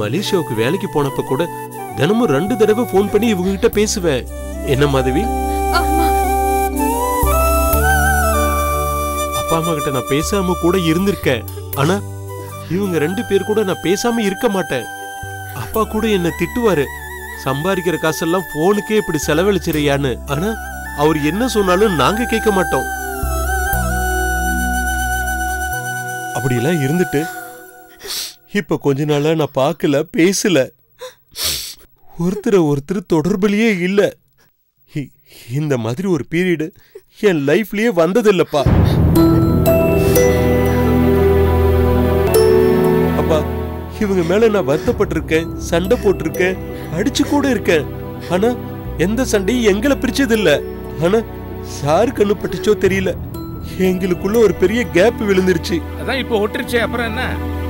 மலேசியாவுக்கு வேலைக்கு போனப்ப கூட தினமும் ரெண்டு தடவை ஃபோன் பண்ணி இவங்க கிட்ட பேசுவேன் என்ன மாதவி அம்மா அப்பா அம்மா கிட்ட நான் பேசாம கூட இருந்திருக்கேன் ஆனா இவங்க ரெண்டு பேர் கூட நான் பேசாம இருக்க மாட்டேன் அப்பா கூட என்ன திட்டுவாரு சம்பாதிக்கிற காசெல்லாம் போனுக்கே இப்படி செலவழிச்சிறியான்னு ஆனா அவர் என்ன சொன்னாலும் நாங்க கேட்க மாட்டோம் அப்படிலாம் இருந்துட்டு இப்ப கொஞ்ச நாளா நான் பார்க்கல பேசல ஒருத்தரை ஒருத்தர் தொடர்புலயே இல்ல இ- இந்த மாதிரி ஒரு பீரியடு என் லைஃப்லயே வந்ததில்லப்பா அப்பா இவங்க மேல நான் வருத்தப்பட்டிருக்கேன் சண்டை போட்டிருக்கேன் அடிச்சு கூட இருக்கேன் ஆனா எந்த சண்டையும் எங்களை பிரிச்சது இல்ல ஆனா சாரு கண்ணு பட்டுச்சோ தெரியல எங்களுக்குள்ள ஒரு பெரிய கேப் விழுந்துருச்சு அதான் இப்போ ஒட்டுருச்சே அப்புறம் என்ன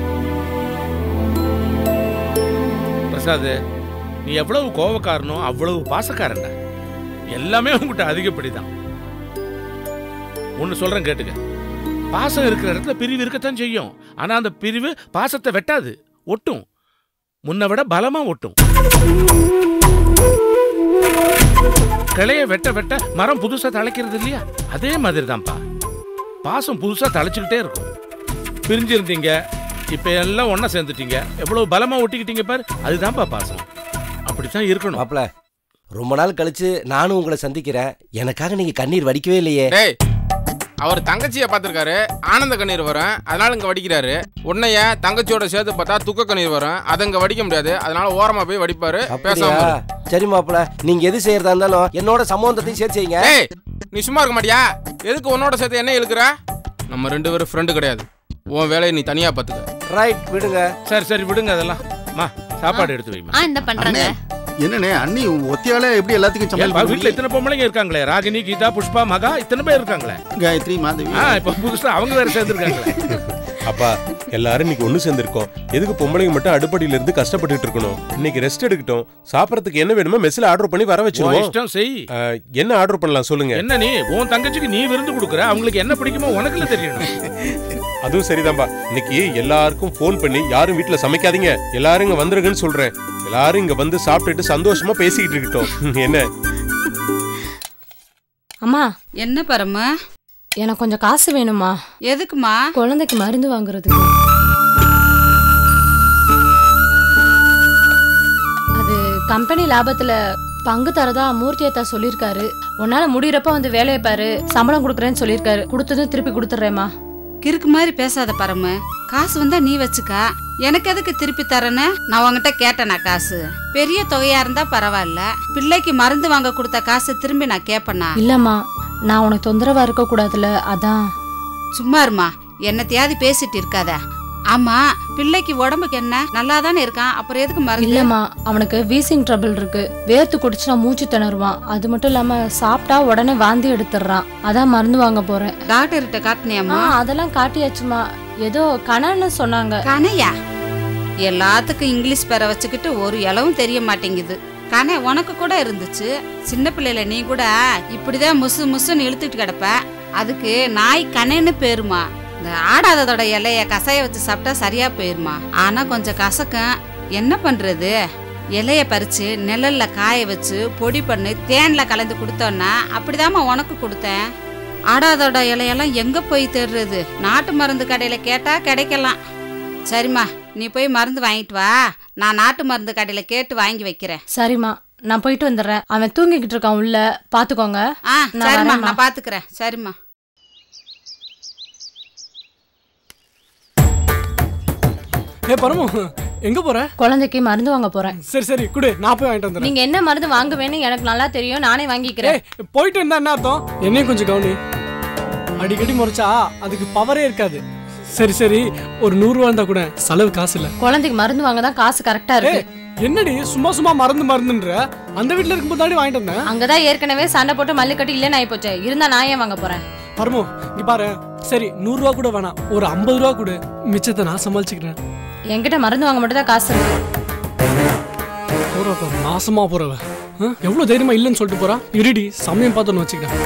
பிரசாத் நீ எவ்வளவு கோவக்காரனோ அவ்வளவு பாசக்காரன்டா எல்லாமே உங்ககிட்ட அதிகப்படிதான் ஒன்னு சொல்றேன் கேட்டுக்க பாசம் இருக்கிற இடத்துல பிரிவு இருக்கத்தான் செய்யும் ஆனா அந்த பிரிவு பாசத்தை வெட்டாது ஒட்டும் முன்ன விட பலமா ஒட்டும் கிளைய வெட்ட வெட்ட மரம் புதுசா தழைக்கிறது இல்லையா அதே மாதிரி தான்ப்பா பாசம் புதுசா தழைச்சுக்கிட்டே இருக்கும் பிரிஞ்சிருந்தீங்க இப்ப எல்லாம் ஒண்ணா சேர்ந்துட்டீங்க எவ்வளவு பலமா ஒட்டிக்கிட்டீங்க பாரு அதுதான்ப்பா பாசம் அப்படித்தான் இருக்கணும் மாப்பிள ரொம்ப நாள் கழிச்சு நானும் உங்களை சந்திக்கிறேன் எனக்காக நீங்க கண்ணீர் வடிக்கவே இல்லையே டேய் அவர் தங்கச்சியை பார்த்துருக்காரு ஆனந்த கண்ணீர் வரும் அதனால இங்க வடிக்கிறாரு உன்னைய தங்கச்சியோட சேர்த்து பார்த்தா துக்க கண்ணீர் வரும் அதை இங்க வடிக்க முடியாது அதனால ஓரமா போய் வடிப்பாரு அப்படியா பேசாம இரு. சரி மாப்பிள நீங்க எது செய்யறதா இருந்தாலும் என்னோட சம்பந்தத்தையும் சேர்த்து செய்யுங்க டேய் நீ சும்மா இருக்க மாட்டியா எதுக்கு உன்னோட சேர்த்து என்ன இழுக்கிற நம்ம ரெண்டு பேரும் ஃப்ரெண்டு கிடையாது உன் வேலையை நீ தனியா பார்த்துக்க ரைட் விடுங்க சரி சரி விடுங்க அதெல்லாம் மா சாப்பாடு எடுத்து வைமா ஆ இந்த பண்றாங்க என்னண்ணே அண்ணி ஒத்தியால எப்படி எல்லாத்துக்கும் ஏன்பா, சமாளிக்க வீட்டுல இத்தனை பொம்பளைங்க இருக்காங்களே ராகினி கீதா புஷ்பா மகா இத்தனை பேர் இருக்காங்களே காயத்ரி மாதவி ஆ இப்ப புதுசா அவங்க வேற சேர்ந்துருக்காங்களே அப்பா எல்லாரும் இன்னைக்கு ஒண்ணு சேர்ந்திருக்கோம் எதுக்கு பொம்பளைங்க மட்டும் அடுப்படியில இருந்து கஷ்டப்பட்டுட்டு இருக்கணும் இன்னைக்கு ரெஸ்ட் எடுக்கட்டும் சாப்பிடறதுக்கு என்ன வேணுமோ மெஸ்ல ஆர்டர் பண்ணி வர உன் வச்சிருவோம் இஷ்டம் செய் அஹ், என்ன ஆர்டர் பண்ணலாம் சொல்லுங்க என்ன நீ உன் தங்கச்சிக்கு நீ விருந்து கொடுக்குற அவங்களுக்கு என்ன பிடிக்குமோ உனக்குல தெரியணும் அதுவும் சரிதான்பா இன்னைக்கு எல்லாருக்கும் ஃபோன் பண்ணி யாரும் வீட்ல சமைக்காதீங்க எல்லாரும் இங்க வந்துருங்கன்னு சொல்றேன் எல்லாரும் இங்க வந்து சாப்பிட்டுட்டு சந்தோஷமா பேசிக்கிட்டு இருக்கட்டும் என்ன அம்மா என்ன பரம எனக்கு கொஞ்சம் காசு வேணுமா எதுக்குமா குழந்தைக்கு மருந்து வாங்குறதுக்கு அது கம்பெனி லாபத்துல பங்கு தரதா மூர்த்தி அத்தா சொல்லியிருக்காரு உன்னால முடியறப்ப வந்து வேலையை பாரு சம்பளம் கொடுக்குறேன்னு சொல்லியிருக்காரு கொடுத்ததும் திருப்பி கொடுத்துட்றேம்மா கிறுக்கு மாதிரி பேசாத பரம காசு வந்தா நீ வச்சுக்கா எனக்கு எதுக்கு திருப்பி தரேன்னு நான் உன்கிட்ட கேட்டேனா காசு பெரிய தொகையா இருந்தா பரவாயில்ல பிள்ளைக்கு மருந்து வாங்க கொடுத்த காசு திரும்பி நான் கேட்பேனா இல்லம்மா நான் உனக்கு தொந்தரவா இருக்க கூடாதுல அதான் சும்மா இருமா என்னத்தையாவது பேசிட்டு இருக்காத ஆமா பிள்ளைக்கு உடம்புக்கு என்ன நல்லா தானே இருக்கான் அப்புறம் எதுக்கு மருந்து இல்லம்மா அவனுக்கு வீசிங் ட்ரபிள் இருக்கு வேர்த்து குடிச்சுனா மூச்சு திணறுவான் அது மட்டும் இல்லாம சாப்பிட்டா உடனே வாந்தி எடுத்துடுறான் அதான் மருந்து வாங்க போறேன் டாக்டர்கிட்ட ஆ, காட்டினியாம்மா அதெல்லாம் காட்டியாச்சுமா ஏதோ கணன்னு சொன்னாங்க கனையா எல்லாத்துக்கும் இங்கிலீஷ் பேரை வச்சுக்கிட்டு ஒரு இளவும் தெரிய மாட்டேங்குது கனை உனக்கு கூட இருந்துச்சு சின்ன பிள்ளையில நீ கூட இப்படிதான் முசு முசுன்னு இழுத்துட்டு கிடப்ப அதுக்கு நாய் கனைன்னு பேருமா இந்த ஆடாததோட இலைய கசாய வச்சு சாப்பிட்டா சரியா போயிருமா ஆனா கொஞ்சம் கசக்கும் என்ன பண்றது இலைய பறிச்சு நிழல்ல காய வச்சு பொடி பண்ணி தேன்ல கலந்து கொடுத்தோன்னா அப்படிதாம்மா உனக்கு கொடுத்தேன் ஆடாதோட இலையெல்லாம் எங்க போய் தேடுறது நாட்டு மருந்து கடையில கேட்டா கிடைக்கலாம் சரிம்மா நீ போய் மருந்து வாங்கிட்டு வா நான் நாட்டு மருந்து கடையில கேட்டு வாங்கி வைக்கிறேன் சரிம்மா நான் போயிட்டு வந்துடுறேன் அவன் தூங்கிக்கிட்டு இருக்கான் உள்ள பாத்துக்கோங்க ஆ நான் சரிம்மா வரேம்மா. நான் பாத்துக்கிறேன் சரிம்மா ஏ பரமு எங்க போற குழந்தைக்கு மருந்து வாங்க போறேன் சரி சரி குடு நான் போய் வாங்கிட்டு வந்துடுறேன் நீங்க என்ன மருந்து வாங்குவேன்னு எனக்கு நல்லா தெரியும் நானே வாங்கிக்கிறேன் ஏய் போயிட்டு இருந்தா என்ன அர்த்தம் என்னையும் கொஞ்சம் கவனி அடிக்கடி முறைச்சா அதுக்கு பவரே இருக்காது சரி சரி ஒரு நூறு ரூபா இருந்தா கூட செலவு காசு இல்ல குழந்தைக்கு மருந்து வாங்க தான் காசு கரெக்டா இருக்கு ஏய் என்னடி சும்மா சும்மா மறந்து மறந்துன்ற அந்த வீட்ல இருக்கும்போது தாண்டி வாங்கிட்டு வந்தேன் அங்கதான் ஏற்கனவே சண்டை போட்டு மல்லிக்கட்டு இல்லைன்னு ஆயி போச்சு இருந்தா நான் ஏன் வாங்க போறேன் பரமு இங்க பாரு சரி நூறு ரூபா கூட வேணாம் ஒரு ஐம்பது ரூபா கொடு மிச்சத்தை நான் சமாளிச்சுக்கிறேன் என்கிட்ட மருந்து வாங்க மட்டும் தான் காசு இருக்கு போறப்ப நாசமா போறவ ஆ? எவ்வளவு தைரியமா இல்லைன்னு சொல்லிட்டு போறா இருடி சமயம் பார்த்தோன்னு வச்சுக்கிறேன்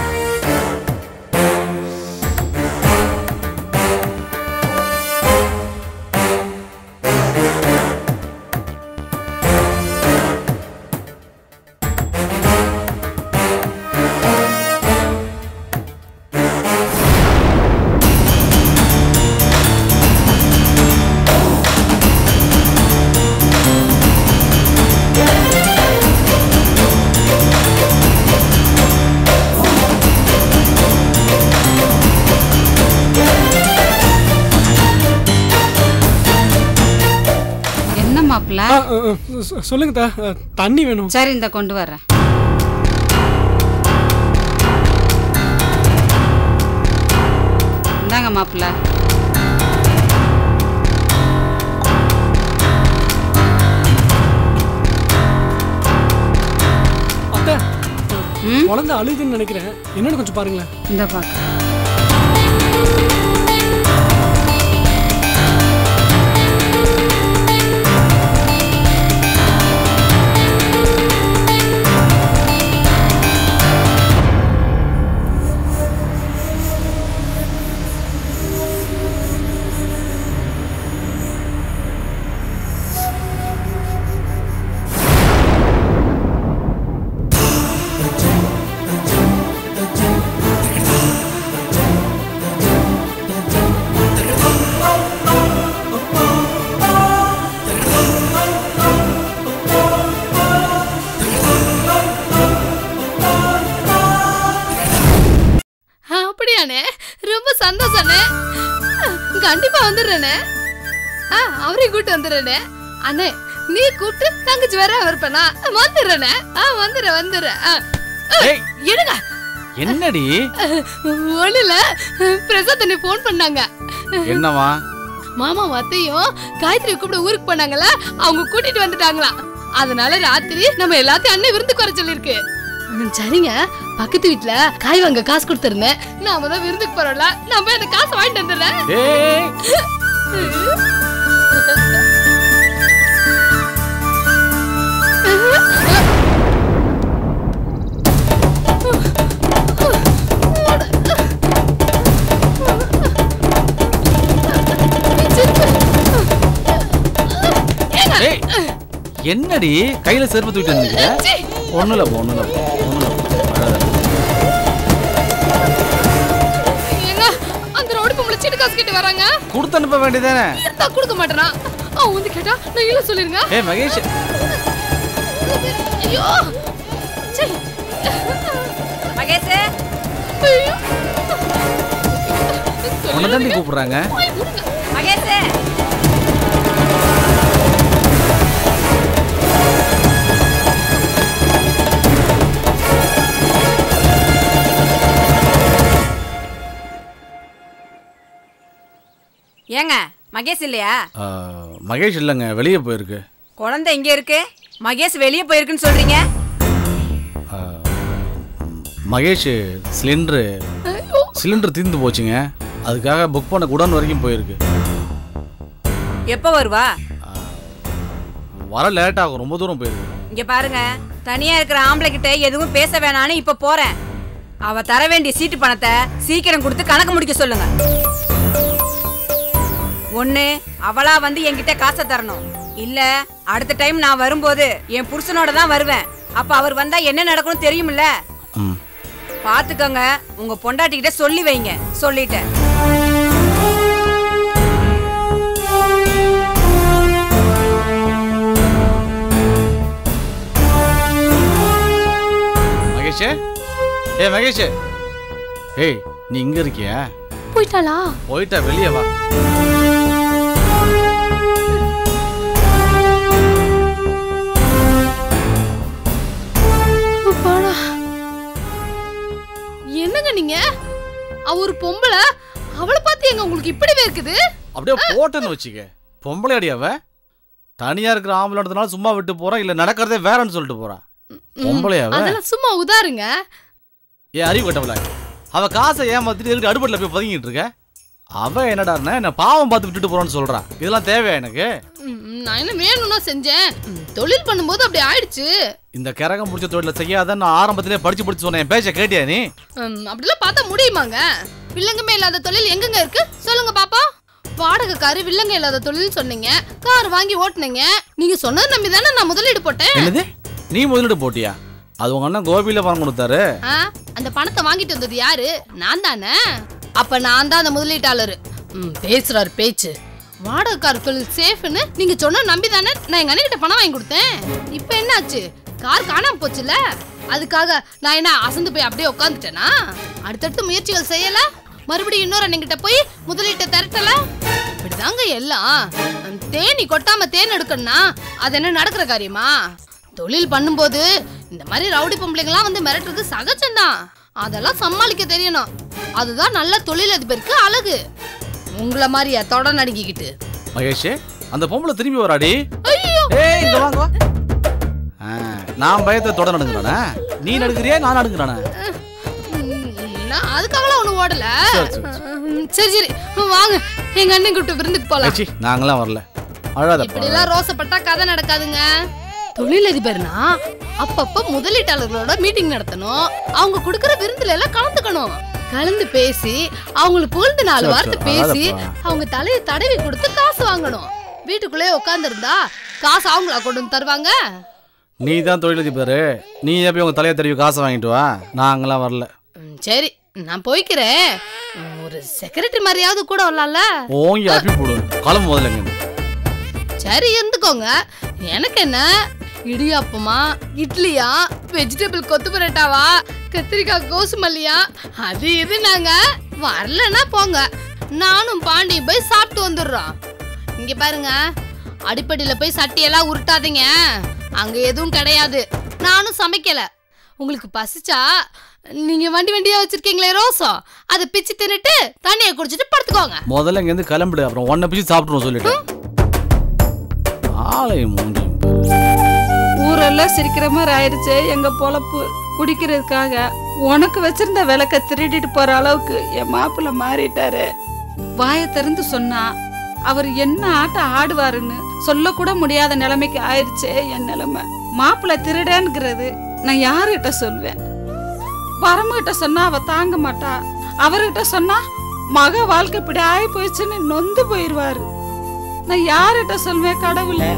ஆ, ஆ, சொ- சொல்லுங்க தா ஆ, தண்ணி வேணும் சரி இந்த கொண்டு வர்றேன் இந்தாங்க மாப்பிள்ள அத்தை ம்? குழந்தை அழுதுன்னு நினைக்கிறேன் என்னன்னு கொஞ்சம் பாருங்களேன் இந்த பார்க்க அப்படியாண்ணே ரொம்ப சந்தோஷண்ணே கண்டிப்பா வந்துடுறேண்ணே ஆ அவரையும் கூட்டு வந்துடுறேண்ணே அண்ணே நீ கூப்பிட்டு தங்கச்சி வேற இருப்பேனா வந்துடுறேண்ணே ஆ வந்துடுறேன் வந்துடுறேன் ஆ. ஏய். எடுங்க என்னடி ஒண்ணுல பிரசாத் அண்ணே ஃபோன் பண்ணாங்க என்னவா மாமா அத்தையும் காயத்ரி கூப்பிட ஊருக்கு போனாங்கல்ல அவங்க கூட்டிட்டு வந்துட்டாங்களாம் அதனால ராத்திரி நம்ம எல்லாத்தையும் அண்ணன் விருந்து குறை சொல்லிருக்கு ம், சரிங்க பக்கத்து வீட்ல காய் வாங்க காசு கொடுத்துருந்தேன் நாம தான் விருந்துக்கு போறோம்ல நான் போய் அந்த காசை வாங்கிட்டு வந்துடுறேன் ஏய் ஏய் என்னடி கையில செருப்பு தூக்கிட்டு வந்துருக்க சீ. ஒண்ணும் இல்ல ஒண்ணும் இல்ல ஒண்ணும் இல்ல அழாத. ஏங்க அந்த ரோடு பொம்பளை சீட்டு காசு கேட்டு வராங்க கொடுத்து அனுப்ப வேண்டியதானே இருந்தா கொடுக்க மாட்டேனா அவன் வந்து கேட்டா நான் இல்ல சொல்லிருங்க ஏய் மகேஷ் ஐயோ சீ. மகேஷ் ஐயோ. உன்னை தாண்டி கூப்பிடுறாங்க வாய் மூடுங்க. மகேஷ் ஏங்க மகேஷ் இல்லையா ஆ, மகேஷ் இல்லைங்க வெளியே போயிருக்கு குழந்தை இங்க இருக்கு மகேஷ் வெளியே போயிருக்குன்னு சொல்றீங்க ஆ, மகேஷ் சிலிண்டரு சிலிண்டர் தீர்ந்து போச்சுங்க அதுக்காக புக் பண்ண குடோன் வரைக்கும் போயிருக்கு எப்போ வருவா வர லேட் ஆகும் ரொம்ப தூரம் போயிருக்கு இங்க பாருங்க தனியா இருக்கிற ஆம்பளை கிட்ட எதுவும் பேச வேணான்னு இப்ப போறேன் அவ தர வேண்டிய சீட்டு பணத்தை சீக்கிரம் கொடுத்து கணக்கு முடிக்க சொல்லுங்க ஒண்ணு அவளா வந்து என்கிட்ட காசை தரணும் இல்ல அடுத்த டைம் நான் வரும்போது என் புருஷனோட தான் வருவேன் அப்ப அவர் வந்தா என்ன நடக்கும்னு தெரியுமில்ல ம் பாத்துக்கோங்க உங்க பொண்டாட்டிகிட்ட சொல்லி வைங்க சொல்லிட்டேன் மகேஷ் ஏய் மகேஷ் ஏய் நீ இங்க இருக்கியா போயிட்டாளா போயிட்டா வெளியே வா அப்பாடா. என்னங்க நீங்க அவ ஒரு பொம்பளை அவளை பார்த்து எங்க உங்களுக்கு இப்படி இருக்குது அப்படியே போட்டேன்னு வச்சுக்க பொம்பளை அடியாவ தனியா இருக்கிற ஆம்பளைன்றதுனால சும்மா விட்டு போறா இல்ல நடக்கிறதே வேறன்னு சொல்லிட்டு போறா பொம்பளையாவ அதெல்லாம் சும்மா உதாருங்க ஏன் அறிவு கட்டவள அவ காசை ஏமாத்திட்டு எதுக்கு அடுப்பட்டில் போய் பதுங்கிட்டு இருக்க அவ என்னடான்னா என்ன பாவம் பார்த்து விட்டுட்டு போறான்னு சொல்றா இதெல்லாம் தேவையா எனக்கு ம், நான் என்ன வேணும்னா செஞ்சேன் ம், தொழில் பண்ணும்போது அப்படி ஆயிடுச்சு இந்த கரகம் முடிச்ச தொழில செய்யாத நான் ஆரம்பத்திலே படிச்சு படிச்சு சொன்னேன் என் பேச்ச கேட்டியா நீ ம், அப்படிலாம் பார்த்தா முடியுமாங்க வில்லங்கமே இல்லாத தொழில் எங்கங்க இருக்கு சொல்லுங்க பாப்பா வாடகைக்காரு வில்லங்க இல்லாத தொழில் சொன்னீங்க கார் வாங்கி ஓட்டுனீங்க நீங்க சொன்னது நம்பி தானே நான் முதலீடு போட்டேன் என்னது நீ முதலீடு போட்டியா அது உங்க அண்ணன் கோபியில பணம் கொடுத்தாரு ஆ, அந்த பணத்தை வாங்கிட்டு வந்தது யாரு நான் தானே அப்ப நான் தான் அந்த முதலீட்டாளர் ம், பேசுறாரு பேச்சு வாடகைக்கார் தொழில் சேஃப்னு நீங்க சொன்ன நம்பி தானே நான் எங்க அண்ணன் பணம் வாங்கி கொடுத்தேன் இப்போ என்னாச்சு கார் காணாம போச்சுல அதுக்காக நான் என்ன அசந்து போய் அப்படியே உட்காந்துட்டேனா அடுத்தடுத்து முயற்சிகள் செய்யல மறுபடியும் இன்னொரு அண்ணங்கிட்ட போய் முதலீட்டை திரட்டல இப்படிதாங்க எல்லாம் தேனி கொட்டாம தேன் எடுக்கணும்னா அது என்ன நடக்கிற காரியமா தொழில் பண்ணும்போது இந்த மாதிரி ரவுடி பொம்பளைங்களாம் வந்து மிரட்டுறது சகஜம்தான் அதெல்லாம் சமாளிக்க தெரியணும் அதுதான் நல்ல தொழிலதிபருக்கு அழகு உங்களை மாதிரியா தொட நடுங்கிக்கிட்டு மகேஷ் அந்த பொம்பளை திரும்பி வராடி ஐயோ ஏய் இங்க வாங்க வா. ஆ, நான் பயத்தை தொட நடுங்கிறானே நீ நடுங்கிறியா நான் நடுங்கிறானே நான் அதுக்காகலாம் ஒண்ணு ஓடல சரி, சரி, ம், சரி சரி வாங்க எங்க அண்ணன் கூப்பிட்டு விருந்துக்கு போலாம் ஏச்சி நாங்களாம் வரல அழாதப்பா இப்படி எல்லாம் ரோசப்பட்டா கதை நடக்காதுங்க தொழிலதிபர்னா அப்பப்ப முதலீட்டாளர்களோட மீட்டிங் நடத்தணும் அவங்க கொடுக்கற விருந்துல எல்லாம் கலந்துக்கணும் கலந்து பேசி அவங்களுக்கு புகழ்ந்து நாலு சரி, வார்த்தை சரி, பேசி அழாதப்பா. அவங்க தலையை தடவி கொடுத்து காசு வாங்கணும் வீட்டுக்குள்ளே உட்காந்துருந்தா காசு அவங்களா கொண்டு வந்து தருவாங்க நீ தான் தொழிலதிபர் நீ எப்பயும் உங்க தலையை தடவி காசை வாங்கிட்டு வா நாங்களாம் வரல ம், சரி நான் போய்க்கிறேன் ம், ஒரு செக்ரட்டரி மாதிரியாவது கூட வரலாம்ல ஓங்கி அப்பி போடு கிளம்பு முதல்ல இங்க சரி இருந்துக்கோங்க எனக்கு என்ன இடியாப்பமா இட்லியா வெஜிடபிள் கொத்து பரோட்டாவா கத்திரிக்காய் கோசுமல்லியா அது இது நாங்க வரலன்னா போங்க நானும் பாண்டியும் போய் சாப்பிட்டு வந்துடுறோம் இங்க பாருங்க அடிப்படையில போய் சட்டியெல்லாம் உருட்டாதீங்க அங்க எதுவும் கிடையாது நானும் சமைக்கல உங்களுக்கு பசிச்சா நீங்க வண்டி வண்டியா வச்சிருக்கீங்களே ரோசம் அதை பிச்சு தின்னுட்டு தண்ணியை குடிச்சிட்டு படுத்துக்கோங்க முதல்ல இங்கேருந்து கிளம்பிடு அப்புறம் ஒன்றை பிச்சு சாப்பிட்ருவோம் சொல்லிட்டேன் ஆலை மூஞ்சி ஊரெல்லாம் சிரிக்கிற மாதிரி ஆயிடுச்சு எங்க பொழப்பு குடிக்கிறதுக்காக உனக்கு வச்சிருந்த விளக்க திருடிட்டு போற அளவுக்கு என் மாப்பிள்ள மாறிட்டாரு வாயை திறந்து சொன்னா அவர் என்ன ஆட்டம் ஆடுவாருன்னு சொல்லக்கூட முடியாத நிலைமைக்கு ஆயிடுச்சே என் நிலைமை மாப்பிள்ள திருடேன்ங்கிறது நான் யாருகிட்ட சொல்வேன் வரமுகிட்ட சொன்னா அவ தாங்க மாட்டா அவர்கிட்ட சொன்னா மக வாழ்க்கை இப்படி ஆகி போயிடுச்சுன்னு நொந்து போயிடுவாரு நான் யார்கிட்ட சொல்வேன் கடவுளே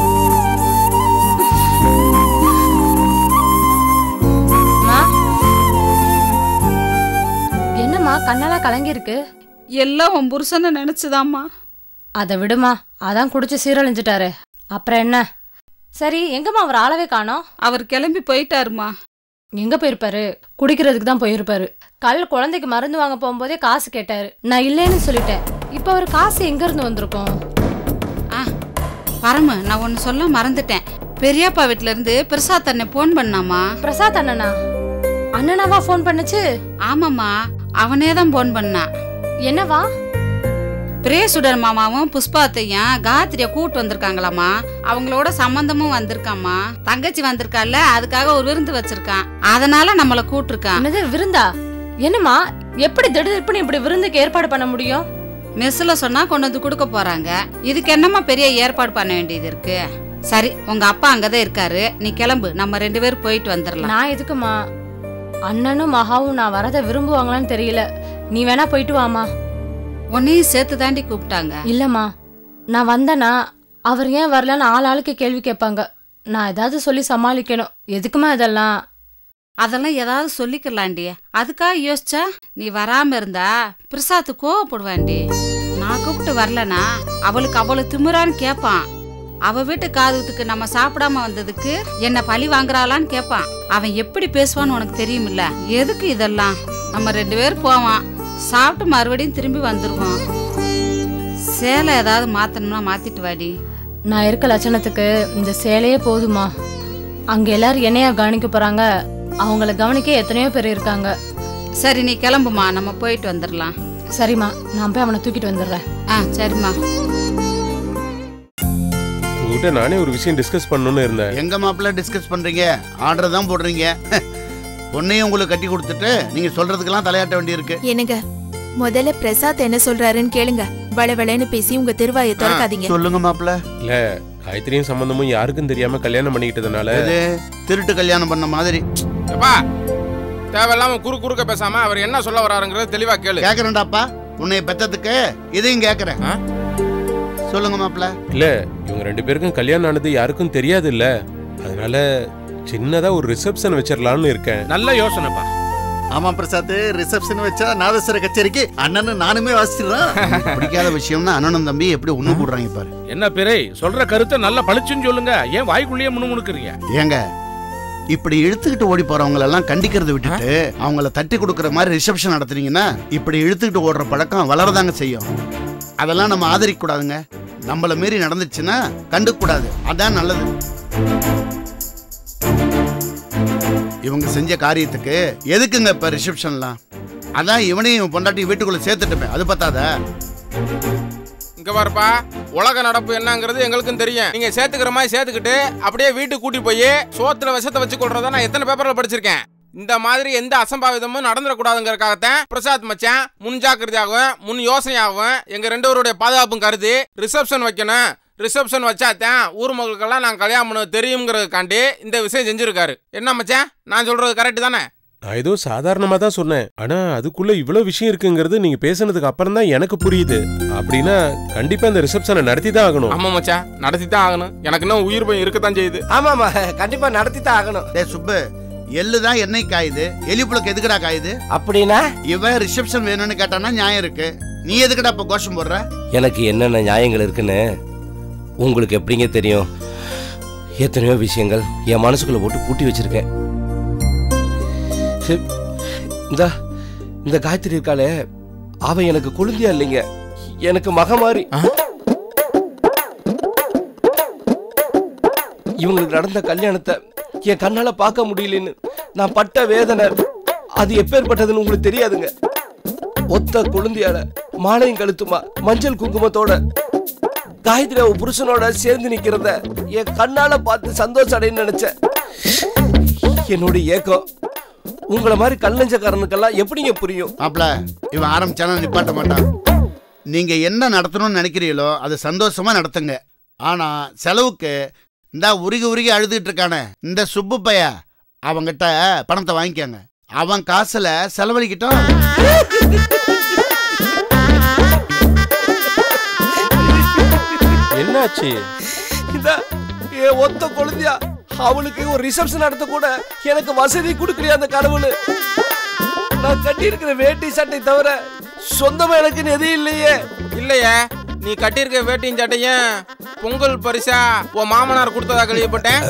என்னம்மா கண்ணெல்லாம் கலங்கிருக்கு எல்லாம் உன் புருஷனை நினைச்சுதாம்மா அதை விடுமா அதான் குடிச்சு சீரழிஞ்சிட்டாரு அப்புறம் என்ன சரி எங்கம்மா அவர் ஆளவே காணோம் அவர் கிளம்பி போயிட்டாருமா எங்க போயிருப்பாரு குடிக்கிறதுக்கு தான் போயிருப்பாரு கல் குழந்தைக்கு மருந்து வாங்க போகும்போதே காசு கேட்டாரு நான் இல்லைன்னு சொல்லிட்டேன் இப்போ அவர் காசு எங்க இருந்து வந்திருக்கும் ஆ பரம நான் ஒன்று சொல்ல மறந்துட்டேன் பெரியப்பா வீட்ல இருந்து பிரசாத் அண்ணன் ஃபோன் பண்ணாமா பிரசாத் அண்ணனா அண்ணனாவா ஃபோன் பண்ணுச்சு ஆமாம்மா அவனே தான் ஃபோன் பண்ணான் என்னவா பிரேசுடர் மாமாவும் புஷ்பாத்தையும் காயத்ரியை கூட்டு வந்திருக்காங்களாமா அவங்களோட சம்பந்தமும் வந்திருக்காம்மா தங்கச்சி வந்திருக்கால அதுக்காக ஒரு விருந்து வச்சிருக்கான் அதனால நம்மளை கூட்டிருக்கான் என்னது விருந்தா என்னம்மா எப்படி திடீர்னு இப்படி விருந்துக்கு ஏற்பாடு பண்ண முடியும் மெஸ்ஸில் சொன்னா கொண்டு வந்து கொடுக்க போறாங்க இதுக்கு என்னம்மா பெரிய ஏற்பாடு பண்ண வேண்டியது இருக்கு சரி உங்க அப்பா அங்கதான் இருக்காரு நீ கிளம்பு நம்ம ரெண்டு பேரும் போயிட்டு வந்துடலாம் நான் எதுக்குமா அண்ணனும் மகாவும் நான் வரதை விரும்புவாங்களான்னு தெரியல நீ வேணா போயிட்டு வாமா உன்னையும் சேர்த்து தாண்டி கூப்பிட்டாங்க இல்லம்மா நான் வந்தேனா அவர் ஏன் வரலன்னு ஆள் ஆளுக்கு கேள்வி கேட்பாங்க நான் ஏதாவது சொல்லி சமாளிக்கணும் எதுக்குமா இதெல்லாம் அதெல்லாம் ஏதாவது சொல்லிக்கலாண்டி அதுக்காக யோசிச்சா நீ வராம இருந்தா பிரசாத்து கோவப்படுவாண்டி நான் கூப்பிட்டு வரலனா அவளுக்கு அவ்வளவு திமிரான்னு கேட்பான் அவ வீட்டு காதுத்துக்கு நம்ம சாப்பிடாம வந்ததுக்கு என்ன பழி வாங்குறாளான்னு கேட்பான் அவன் எப்படி பேசுவான்னு உனக்கு தெரியுமில்ல எதுக்கு இதெல்லாம் நம்ம ரெண்டு பேரும் போவான் சாப்பிட்டு மறுபடியும் திரும்பி வந்துருவோம் சேலை ஏதாவது மாத்தணும்னா மாத்திட்டு வாடி நான் இருக்க லட்சணத்துக்கு இந்த சேலையே போதுமா அங்க எல்லாரும் என்னையா கவனிக்க போறாங்க அவங்கள கவனிக்க எத்தனையோ பேர் இருக்காங்க சரி நீ கிளம்புமா நம்ம போயிட்டு வந்துடலாம் சரிம்மா நான் போய் அவனை தூக்கிட்டு வந்துடுறேன் ஆ சரிம்மா உங்ககிட்ட நானே ஒரு விஷயம் டிஸ்கஸ் பண்ணணும்னு இருந்தேன் எங்க மாப்பிள்ள டிஸ்கஸ் பண்றீங்க ஆர்டர் தான் போடுறீங்க பொண்ணையும் உங்களுக்கு கட்டி கொடுத்துட்டு நீங்க சொல்றதுக்கெல்லாம் தலையாட்ட வேண்டியிருக்கு என்னங்க முதல்ல பிரசாத் என்ன சொல்றாருன்னு கேளுங்க வளவளன்னு பேசி உங்க திருவாயை திறக்காதீங்க சொல்லுங்க மாப்பிள்ள இல்ல காயத்ரியும் சம்பந்தமும் யாருக்கும் தெரியாம கல்யாணம் பண்ணிக்கிட்டதுனால இது திருட்டு கல்யாணம் பண்ண மாதிரி எப்பா தேவையில்லாம குறு குறுக்க பேசாம அவர் என்ன சொல்ல வராருங்கிறது தெளிவா கேளு கேக்குறேன்டாப்பா உன்னை பெத்ததுக்கு இதையும் கேக்குறேன் சொல்லுங்க மாப்பிள்ள இல்ல இவங்க ரெண்டு பேருக்கும் கல்யாணம் ஆனது யாருக்கும் தெரியாது இல்ல அதனால சின்னதா ஒரு ரிசப்ஷன் வச்சிடலாம்னு இருக்கேன் நல்ல யோசனைப்பா ஆமா பிரசாத் ரிசப்ஷன் வச்சா நாதஸ்வர கச்சேரிக்கு அண்ணன் நானுமே வாசிச்சிடுறேன் பிடிக்காத விஷயம்னா அண்ணனும் தம்பி எப்படி ஒண்ணு போடுறாங்க பாரு என்ன பிறை சொல்ற கருத்தை நல்லா பளிச்சுன்னு சொல்லுங்க ஏன் வாய்க்குள்ளேயே முணுமுணுக்குறீங்க ஏங்க இப்படி இழுத்துக்கிட்டு ஓடி போறவங்க எல்லாம் கண்டிக்கிறத விட்டுட்டு அவங்கள தட்டி கொடுக்கற மாதிரி ரிசப்ஷன் நடத்துனீங்கன்னா இப்படி இழுத்துக்கிட்டு ஓடுற பழக்கம் வளரதாங்க செய்யும் அதெல்லாம் நம்ம ஆதரிக்க கூடாதுங்க நம்மள மீறி நடந்துச்சுன்னா கண்டுக்க கூடாது அதான் நல்லது இவங்க செஞ்ச காரியத்துக்கு எதுக்குங்க இப்ப ரிசப்ஷன்லாம் அதான் இவனையும் இவன் பொண்டாட்டி வீட்டுக்குள்ள சேர்த்துட்டுமே அது பத்தாதா இங்க பாருப்பா உலக நடப்பு என்னங்கிறது எங்களுக்கும் தெரியும் நீங்க சேர்த்துக்கிற மாதிரி சேர்த்துக்கிட்டு அப்படியே வீட்டுக்கு கூட்டி போய் சோத்துல விஷத்தை வச்சு கொள்றத நான் எத்தனை பேப்பர்ல படிச்சிருக்கேன் இந்த மாதிரி எந்த அசம்பாவிதமும் நடந்துடக்கூடாதுங்கிறதுக்காகத்தான் பிரசாத் மச்சான் முன்ஜாக்கிரதையாகவும் முன் யோசனையாகவும் எங்க ரெண்டு பேருடைய பாதுகாப்பும் கருதி ரிசப்ஷன் வைக்கணும் ரிசப்ஷன் வச்சாதான் ஊர் மக்களுக்கெல்லாம் நான் கல்யாணம் பண்ண தெரியுங்கிறதுக்காண்டி இந்த விஷயம் செஞ்சிருக்காரு என்ன மச்சான் நான் சொல்றது கரெக்ட் தானே நான் ஏதோ சாதாரணமா தான் சொன்னேன் ஆனா அதுக்குள்ள இவ்வளவு விஷயம் இருக்குங்கிறது நீங்க பேசுனதுக்கு அப்புறம் தான் எனக்கு புரியுது அப்படின்னா கண்டிப்பா இந்த ரிசப்ஷனை நடத்தி தான் ஆகணும் ஆமா மச்சான் நடத்தி தான் ஆகணும் எனக்கு இன்னும் உயிர் பயம் இருக்கத்தான் செய்யுது ஆமாமா கண்டிப்பா நடத்தி தான் ஆகணும் டே சுப்பு எள்ளு தான் எண்ணெய் காயுது எலிப்புளுக்கு எதுக்குடா காயுது அப்படின்னா இவன் ரிசப்ஷன் வேணும்னு கேட்டானா நியாயம் இருக்கு நீ எதுக்குடா இப்ப கோஷம் போடுற எனக்கு என்னென்ன நியாயங்கள் இருக்குன்னு உங்களுக்கு எப்படிங்க தெரியும் எத்தனையோ விஷயங்கள் என் மனசுக்குள்ள போட்டு பூட்டி வச்சிருக்கேன் இந்த இந்த காயத்ரி இருக்காளே அவ எனக்கு குழந்தையா இல்லைங்க எனக்கு மக மாதிரி இவங்களுக்கு நடந்த கல்யாணத்தை என் கண்ணால பார்க்க முடியலன்னு நான் பட்ட வேதனை அது எப்பேற்பட்டதுன்னு உங்களுக்கு தெரியாதுங்க ஒத்த குழந்தையால மாலையும் கழுத்துமா மஞ்சள் குங்குமத்தோட காயத்ரி அவ புருஷனோட சேர்ந்து நிக்கிறத என் கண்ணால பார்த்து சந்தோஷம் அடைன்னு நினைச்சேன் என்னுடைய ஏக்கம் உங்களை மாதிரி கல்லஞ்சக்காரனுக்கெல்லாம் எப்படிங்க புரியும் மாப்ள இவன் ஆரம்பிச்சானா நிப்பாட்ட மாட்டான் நீங்க என்ன நடத்தணும்னு நினைக்கிறீங்களோ அது சந்தோஷமா நடத்துங்க ஆனா செலவுக்கு இந்த உருகி உருகி அழுதுகிட்டு இருக்கானே இந்த சுப்பு பைய அவங்கிட்ட பணத்தை வாங்கிக்கோங்க அவன் காசுல செலவழிக்கிட்டோம் என்னாச்சு இந்த என் ஒத்த குழந்தையா அவளுக்கு ஒரு ரிசப்ஷன் நடத்த கூட எனக்கு வசதி கொடுக்கலையா அந்த கடவுள் நான் கட்டி இருக்கிற வேட்டி சட்டை தவிர சொந்தமா எனக்கு எதுவும் இல்லையே இல்லையே நீ கட்டியிருக்க வேட்டியும் சட்டையும் பொங்கல் பரிசா உன் மாமனார் கொடுத்ததா கேள்விப்பட்டேன்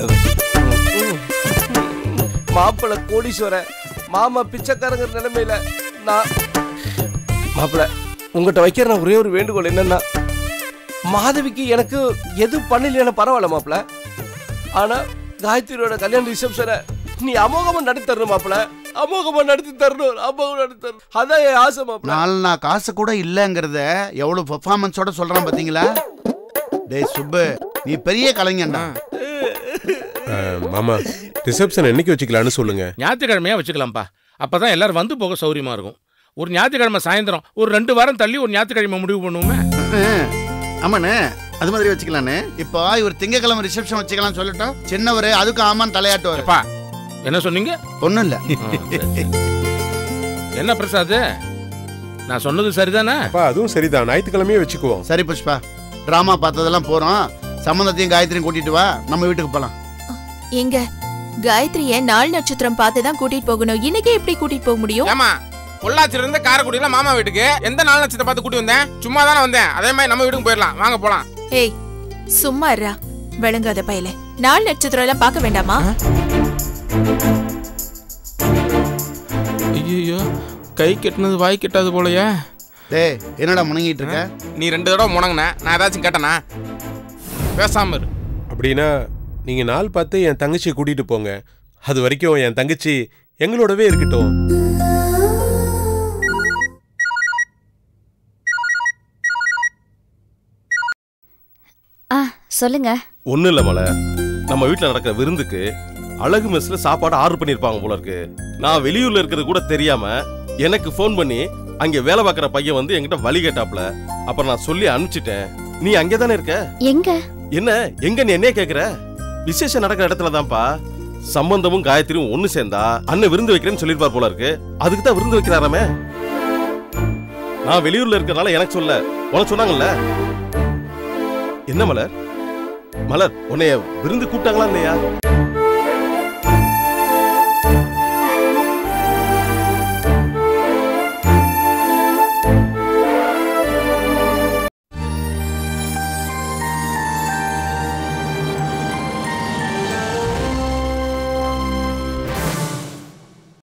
மாப்பிள்ள கோடீஸ்வரன் மாமா பிச்சைக்காரங்கிற நிலைமையில நான் மாப்பிள்ள உங்ககிட்ட வைக்கிற நான் ஒரே ஒரு வேண்டுகோள் என்னன்னா மாதவிக்கு எனக்கு எது பண்ணலையான பரவாயில்ல மாப்பிள்ள ஆனா காயத்ரியோட கல்யாண ரிசப்ஷனை நீ அமோகமா நடத்தி தரணும் மாப்பிள்ள அமோகமா நடத்தி தரணும் அமோகமா நடத்தி தரணும் அதான் என் ஆசை மாப்பிள்ள நாலு நான் காசு கூட இல்லைங்கிறத எவ்வளவு பெர்ஃபார்மன்ஸோட சொல்றான் பாத்தீங்களா டேய் சுப்பு நீ பெரிய கலைஞன்டா அஹ், மாமா ரிசப்ஷன் என்னைக்கு வச்சுக்கலாம்னு சொல்லுங்க ஞாயிற்றுக்கிழமையா வச்சுக்கலாம்ப்பா அப்பதான் எல்லாரும் வந்து போக சௌரியமா இருக்கும் ஒரு ஞாயிற்றுக்கிழமை சாயந்தரம் ஒரு ரெண்டு வாரம் தள்ளி ஒரு ஞாயிற்றுக்கிழமை முடிவு பண்ணுவோமே ஆமாண்ணே அது மாதிரி வச்சுக்கலான்னு இப்போ இவர் திங்கக்கிழமை ரிசப்ஷன் வச்சுக்கலாம் சொல்லட்டும் சின்னவர் அதுக்கு ஆமான்னு தலையாட்டுவார் என்ன சொன்னீங்க ஒன்றும் இல்லை என்ன பிரசாத் நான் சொன்னது சரிதானே அப்பா அதுவும் சரிதான் ஞாயிற்றுக்கிழமையே வச்சுக்குவோம் சரி புஷ்பா டிராமா பார்த்ததெல்லாம் போறோம் சம்மந்தத்தையும் காயத்ரியும் கூட்டிட்டு வா நம்ம வீட்டுக்கு போலாம் எங்க காயத்ரிய நாள் நட்சத்திரம் பார்த்து தான் கூட்டிட்டு போகணும் இன்னைக்கே எப்படி கூட்டிட்டு போக முடியும் ஏமா பொள்ளாச்சில இருந்து காரைக்குடியில மாமா வீட்டுக்கு எந்த நாள் நட்சத்திரத்தை பார்த்து கூட்டி வந்தேன் சும்மா தானே வந்தேன் அதே மாதிரி நம்ம வீட்டுக்கு போயிடலாம் வாங்க போலாம் ஏய் சும்மா இருடா விளங்காத பயல நாள் நட்சத்திரம் எல்லாம் பார்க்க வேண்டாமா ஐயோ கை கெட்டினது வாய் கெட்டாது போலயே டேய் என்னடா முணங்கிட்டு இருக்க நீ ரெண்டு தடவை முணங்கின நான் ஏதாச்சும் கேட்டனா பேசாம இரு அப்படின்னா நீங்க நாள் பார்த்து என் தங்கச்சியை கூட்டிட்டு போங்க அது வரைக்கும் என் தங்கச்சி எங்களோடவே இருக்கட்டும் ஆ சொல்லுங்க ஒன்றும் இல்லை மலை நம்ம வீட்டில் நடக்கிற விருந்துக்கு அழகு மெஸ்ல சாப்பாடு ஆர்டர் பண்ணியிருப்பாங்க போல இருக்கு நான் வெளியூர்ல இருக்கிறது கூட தெரியாம எனக்கு ஃபோன் பண்ணி அங்கே வேலை பார்க்குற பையன் வந்து என்கிட்ட வழி கேட்டாப்ல அப்புறம் நான் சொல்லி அனுப்பிச்சிட்டேன் நீ அங்கே தானே இருக்க எங்க என்ன எங்க நீ என்னைய கேட்குற விசேஷம் நடக்கிற இடத்துல தான்ப்பா சம்பந்தமும் காயத்ரியும் ஒன்று சேர்ந்தா அண்ணன் விருந்து வைக்கிறேன்னு சொல்லியிருப்பார் போல இருக்கு அதுக்கு தான் விருந்து வைக்கிறாராமே நான் வெளியூர்ல இருக்கிறனால எனக்கு சொல்ல உனக்கு சொன்னாங்கல்ல என்ன மலர் மலர் உன்னைய விருந்து கூப்பிட்டாங்களா இல்லையா